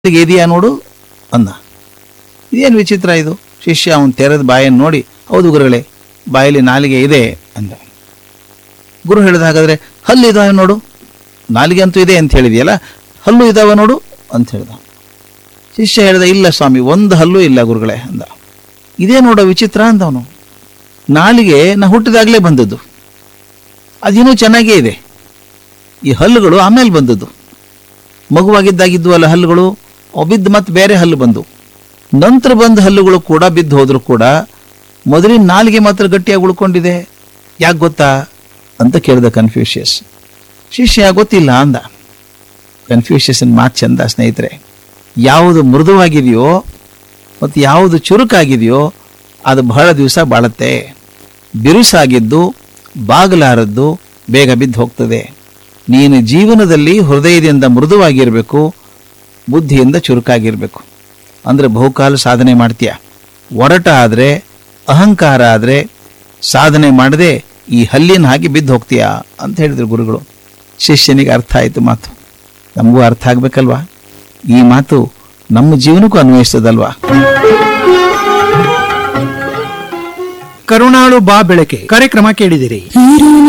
ಇಲ್ಲಿಗೆ ಇದೆಯಾ ನೋಡು ಅಂದ ಇದೇನು ವಿಚಿತ್ರ ಇದು ಶಿಷ್ಯ ಅವನು ತೆರೆದ ಬಾಯನ್ನು ನೋಡಿ ಹೌದು ಗುರುಗಳೇ ಬಾಯಲ್ಲಿ ನಾಲಿಗೆ ಇದೆ ಅಂದ ಗುರು ಹೇಳಿದ ಹಾಗಾದ್ರೆ ಹಲ್ಲು ಇದಾವೆ ನೋಡು ನಾಲಿಗೆ ಅಂತೂ ಇದೆ ಅಂತ ಹೇಳಿದೆಯಲ್ಲ ಹಲ್ಲು ಇದಾವೆ ನೋಡು ಅಂತ ಹೇಳ್ದ ಶಿಷ್ಯ ಹೇಳಿದ ಇಲ್ಲ ಸ್ವಾಮಿ ಒಂದು ಹಲ್ಲು ಇಲ್ಲ ಗುರುಗಳೇ ಅಂದ ಇದೇ ನೋಡೋ ವಿಚಿತ್ರ ಅಂದವನು ನಾಲಿಗೆ ನಾ ಹುಟ್ಟಿದಾಗಲೇ ಬಂದದ್ದು ಅದಿನ್ನೂ ಚೆನ್ನಾಗೇ ಇದೆ ಈ ಹಲ್ಲುಗಳು ಆಮೇಲೆ ಬಂದದ್ದು ಮಗುವಾಗಿದ್ದಾಗಿದ್ವು ಅಲ್ಲ ಹಲ್ಲುಗಳು ಅವು ಬಿದ್ದು ಮತ್ತೆ ಬೇರೆ ಹಲ್ಲು ಬಂದು ನಂತರ ಬಂದ ಹಲ್ಲುಗಳು ಕೂಡ ಬಿದ್ದು ಹೋದ್ರು ಕೂಡ ಮೊದಲಿನ ನಾಲಿಗೆ ಮಾತ್ರ ಗಟ್ಟಿಯಾಗಿ ಉಳ್ಕೊಂಡಿದೆ ಯಾಕೆ ಗೊತ್ತಾ ಅಂತ ಕೇಳಿದ ಕನ್ಫ್ಯೂಷಿಯಸ್ ಶಿಷ್ಯ ಗೊತ್ತಿಲ್ಲ ಅಂದ ಕನ್ಫ್ಯೂಷಿಯಸ್ನ ಮಾತು ಚಂದ ಸ್ನೇಹಿತರೆ ಯಾವುದು ಮೃದುವಾಗಿದೆಯೋ ಮತ್ತು ಯಾವುದು ಚುರುಕಾಗಿದೆಯೋ ಅದು ಬಹಳ ದಿವಸ ಬಾಳುತ್ತೆ ಬಿರುಸಾಗಿದ್ದು ಬಾಗಲಾರದ್ದು ಬೇಗ ಬಿದ್ದು ಹೋಗ್ತದೆ ನೀನು ಜೀವನದಲ್ಲಿ ಹೃದಯದಿಂದ ಮೃದುವಾಗಿರಬೇಕು ಬುದ್ಧಿಯಿಂದ ಚುರುಕಾಗಿರಬೇಕು ಅಂದರೆ ಬಹುಕಾಲ ಸಾಧನೆ ಮಾಡ್ತೀಯ ಒರಟ ಆದರೆ ಅಹಂಕಾರ ಆದರೆ ಸಾಧನೆ ಮಾಡದೆ ಈ ಹಲ್ಲಿನ ಹಾಗೆ ಬಿದ್ದು ಹೋಗ್ತೀಯಾ ಅಂತ ಹೇಳಿದ್ರು ಗುರುಗಳು ಶಿಷ್ಯನಿಗೆ ಅರ್ಥ ಆಯಿತು ಮಾತು ನಮಗೂ ಅರ್ಥ ಆಗ್ಬೇಕಲ್ವಾ ಈ ಮಾತು ನಮ್ಮ ಜೀವನಕ್ಕೂ ಅನ್ವಯಿಸ್ತದಲ್ವಾ ಕರುಣಾಳು ಬಾ ಬೆಳಕೆ ಕಾರ್ಯಕ್ರಮ ಕೇಳಿದಿರಿ ಇರು